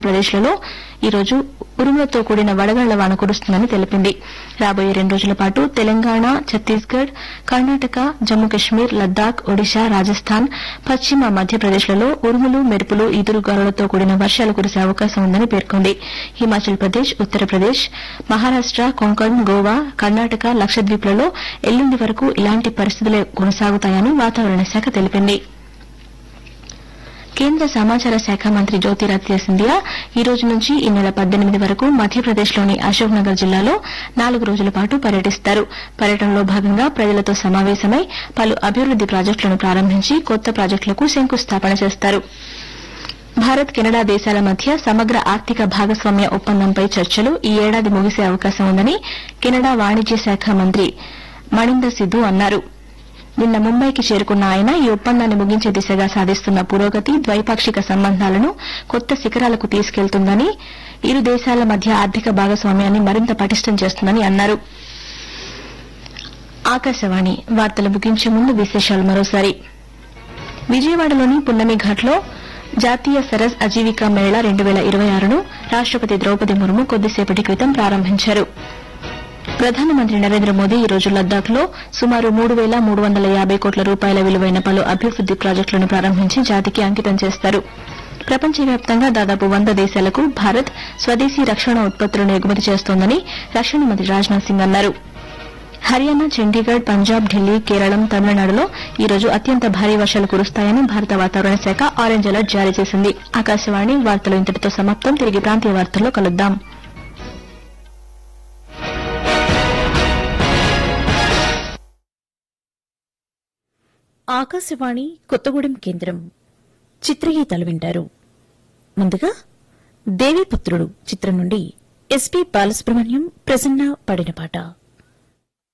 ప్రదేశ్లలో ఈరోజు ఉరుములతో కూడిన వడగళ్ల వాన కురుస్తుందని తెలిపింది రాబోయే రెండు రోజుల పాటు తెలంగాణ ఛత్తీస్గఢ్ కర్ణాటక జమ్మూ కశ్మీర్ లద్దాఖ్ ఒడిశా రాజస్థాన్ పశ్చిమ మధ్యప్రదేశ్లలో ఉరుములు మెరుపులు ఈదురుగాలులతో కూడిన వర్షాలు కురిసే అవకాశం ఉందని పేర్కొంది హిమాచల్ ప్రదేశ్ ఉత్తరప్రదేశ్ మహారాష్ట కొంకణ్ గోవా కర్ణాటక లక్షద్వీప్లలో ఎల్లుండి వరకు ఇలాంటి పరిస్థితులే కొనసాగుతాయని వాతావరణ శాఖ తెలిపింది కేంద్ర సమాచార శాఖ మంత్రి జ్యోతిరాదిత్య సింధియా ఈ రోజు నుంచి ఈ నెల పద్దెనిమిది వరకు మధ్యప్రదేశ్లోని అశోక్ నగర్ జిల్లాలో నాలుగు రోజుల పాటు పర్యటిస్తారు పర్యటనలో భాగంగా ప్రజలతో సమావేశమై పలు అభివృద్ది ప్రాజెక్టులను ప్రారంభించి కొత్త ప్రాజెక్టులకు శంకుస్థాపన చేస్తారు భారత్ కెనడా దేశాల మధ్య సమగ్ర ఆర్థిక భాగస్వామ్య ఒప్పందంపై చర్చలు ఈ ఏడాది ముగిసే అవకాశం ఉందని కెనడా వాణిజ్య శాఖ మంత్రి మణిందర్ సిద్దు అన్నారు నిన్న ముంబైకి చేరుకున్న ఆయన ఈ ఒప్పందాన్ని ముగించే దిశగా సాధిస్తున్న పురోగతి ద్వైపాక్షిక సంబంధాలను కొత్త శిఖరాలకు తీసుకెళ్తుందని ఇరు దేశాల మధ్య ఆర్థిక భాగస్వామ్యాన్ని మరింత పటిష్టం చేస్తుందని అన్నారు ఆకాశవాణి వార్తలు ముగించే ముందు విశేషాలు మరోసారి విజయవాడలోని పున్నమి ఘాట్లో జాతీయ సరస్ అజీవికా మేళా రెండు వేల ఇరవై ఆరును రాష్టపతి ద్రౌపది ముర్ము కొద్దిసేపటి క్రితం ప్రారంభించారు ప్రధానమంత్రి నరేంద్ర మోదీ ఈ రోజు లద్దాఖ్లో సుమారు మూడు వేల మూడు వందల యాబై కోట్ల రూపాయల విలువైన పలు అభివృద్ది ప్రాజెక్టులను ప్రారంభించి జాతికి అంకితం చేస్తారు ప్రపంచవ్యాప్తంగా దాదాపు వంద దేశాలకు భారత్ స్వదేశీ రక్షణ ఉత్పత్తులను ఎగుమతి చేస్తోందని రక్షణ మంత్రి రాజ్నాథ్ సింగ్ అన్నారు హర్యానా చండీగఢ్ పంజాబ్ ఢిల్లీ కేరళం తమిళనాడులో ఈ రోజు అత్యంత భారీ వర్షాలు కురుస్తాయని భారత వాతావరణ శాఖ ఆరెంజ్ అలర్ట్ జారీ చేసింది ఆకాశవాణి వార్తలు ఇంతటితో సమాప్తం తిరిగి ప్రాంతీయ వార్తల్లో కలుద్దాం ఆకాశవాణి కొత్తగూడెం కేంద్రం చిత్రగీతాలు వింటారు ముందుగా దేవీపుత్రుడు చిత్రం నుండి ఎస్పి బాలసుబ్రహ్మణ్యం ప్రసన్న పాడిన పాట